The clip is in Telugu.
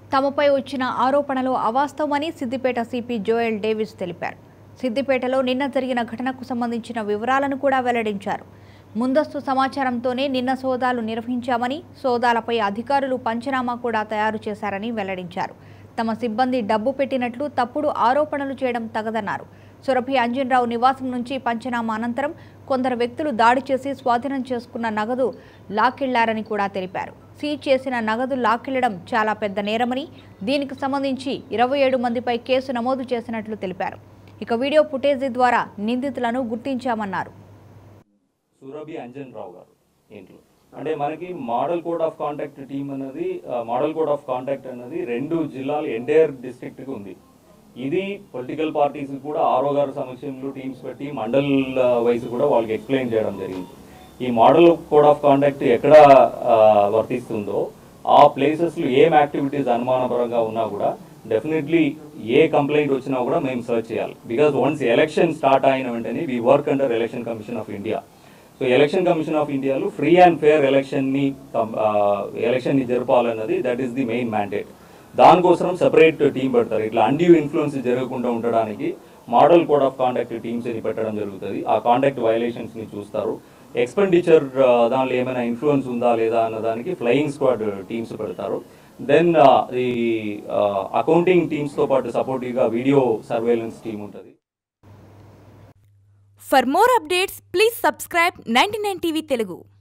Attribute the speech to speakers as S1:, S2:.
S1: తమపై వచ్చిన ఆరోపణలు అవాస్తవమని సిద్దిపేట సిపి జోయల్ డేవిస్ తెలిపారు సిద్దిపేటలో నిన్న జరిగిన ఘటనకు సంబంధించిన వివరాలను కూడా వెల్లడించారు ముందస్తు సమాచారంతోనే నిన్న సోదాలు నిర్వహించామని సోదాలపై అధికారులు పంచనామా కూడా తయారు చేశారని వెల్లడించారు తమ సిబ్బంది డబ్బు పెట్టినట్లు తప్పుడు ఆరోపణలు చేయడం తగదన్నారు సురభి అంజన్రావు నివాసం నుంచి పంచనామా అనంతరం కొందరు వ్యక్తులు దాడి చేసి స్వాధీనం చేసుకున్న నగదు లాక్కెళ్లారని కూడా తెలిపారు సీజ్ చేసిన నగదు లాక్కెళ్లడం చాలా పెద్ద నేరమని దీనికి సంబంధించి ఇరవై ఏడు మందిపై కేసు నమోదు చేసినట్లు తెలిపారు ఇక వీడియో ఫుటేజీ ద్వారా నిందితులను గుర్తించామన్నారు
S2: సురభి అంజన్ రావు గారు ఇంట్లో అంటే మనకి model code of contact team అనేది మోడల్ కోడ్ ఆఫ్ కాంటాక్ట్ అనేది రెండు జిల్లాలు ఎంటైర్ డిస్ట్రిక్ట్ కి ఉంది ఇది పొలిటికల్ పార్టీస్ కూడా ఆరో గారు సమక్షంలో టీమ్స్ పెట్టి మండల్ వైజ్ కూడా వాళ్ళకి ఎక్స్ప్లెయిన్ చేయడం జరిగింది ఈ మోడల్ కోడ్ ఆఫ్ కాంటాక్ట్ ఎక్కడ ఆ, వర్తిస్తుందో ఆ ప్లేసెస్లో ఏం యాక్టివిటీస్ అనుమానపరంగా ఉన్నా కూడా డెఫినెట్లీ ఏ కంప్లైంట్ వచ్చినా కూడా మేము సర్చ్ చేయాలి బికాజ్ వన్స్ ఎలక్షన్ స్టార్ట్ అయిన వెంటనే we work under election commission of India so election commission of ఇండియాలో ఫ్రీ అండ్ ఫేర్ ఎలక్షన్ని ఎలక్షన్ని జరపాలన్నది that is the main mandate దానికోసం సెపరేట్ టీం పెడతారు ఇట్లా అన్డ్యూ ఇన్ఫ్లుయెన్స్ జరగకుండా ఉండడానికి model code of contact teams అని పెట్టడం జరుగుతుంది ఆ కాంటాక్ట్ వైలేషన్స్ ని చూస్తారు ఎక్స్పెండిచర్ దానిలో ఏమైనా ఇన్ఫ్లుయెన్స్ ఉందా లేదా అన్న దానికి ఫ్లయింగ్ స్క్వాడ్ టీమ్స్ పెడతారు దెన్ ఈ అకౌంటింగ్ టీమ్స్ తో పాటు సపోర్టివ్గా వీడియో సర్వేలెన్స్ టీమ్ ఉంటుంది
S3: For more updates, please subscribe 99 TV Telugu.